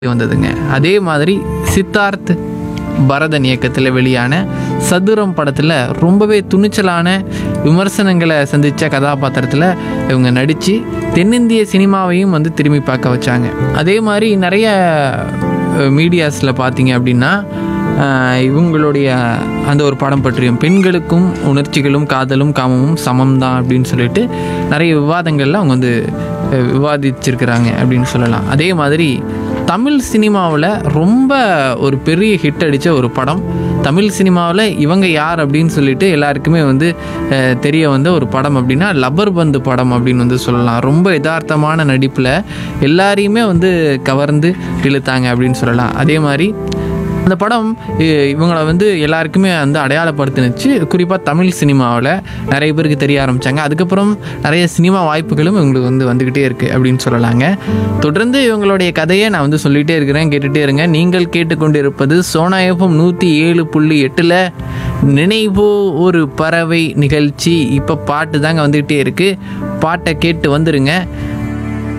வந்ததுங்க அதே மாதிரி சித்தார்த் பரதன் இயக்கத்தில் வெளியான சதுரம் படத்தில் ரொம்பவே துணிச்சலான விமர்சனங்களை சந்தித்த கதாபாத்திரத்தில் இவங்க நடித்து தென்னிந்திய சினிமாவையும் வந்து திரும்பி பார்க்க வச்சாங்க அதே மாதிரி நிறைய மீடியாஸில் பார்த்தீங்க அப்படின்னா அஹ், இவங்களுடைய அந்த ஒரு படம் பற்றியும் பெண்களுக்கும் உணர்ச்சிகளும் காதலும் காமமும் சமம் தான் அப்படின்னு சொல்லிட்டு நிறைய விவாதங்களில் அவங்க வந்து அஹ், விவாதிச்சிருக்கிறாங்க அப்படின்னு சொல்லலாம் அதே மாதிரி தமிழ் சினிமாவில் ரொம்ப ஒரு பெரிய ஹிட் அடித்த ஒரு படம் தமிழ் சினிமாவில் இவங்க யார் அப்படின்னு சொல்லிட்டு எல்லாருக்குமே வந்து அஹ், தெரிய வந்த ஒரு படம் அப்படின்னா லப்பர் பந்து படம் அப்படின்னு வந்து சொல்லலாம் ரொம்ப யதார்த்தமான நடிப்பில் எல்லாரையுமே வந்து கவர்ந்து இழுத்தாங்க அப்படின்னு சொல்லலாம் அதே மாதிரி அந்த படம் இ- இவங்களை வந்து எல்லாருக்குமே வந்து அடையாளப்படுத்தினுச்சு குறிப்பாக தமிழ் சினிமாவில் நிறைய பேருக்கு தெரிய ஆரம்பித்தாங்க அதுக்கப்புறம் நிறைய சினிமா வாய்ப்புகளும் இவங்களுக்கு வந்து வந்துக்கிட்டே இருக்குது அப்படின்னு சொல்லலாங்க தொடர்ந்து இவங்களுடைய கதையை நான் வந்து சொல்லிகிட்டே இருக்கிறேன் கேட்டுகிட்டே இருங்க நீங்கள் கேட்டுக்கொண்டிருப்பது சோனா எஃப்எம் நூற்றி ஏழு புள்ளி எட்டில் நினைவோ ஒரு பறவை நிகழ்ச்சி இப்போ பாட்டு தாங்க வந்துக்கிட்டே இருக்குது பாட்டை கேட்டு வந்துருங்க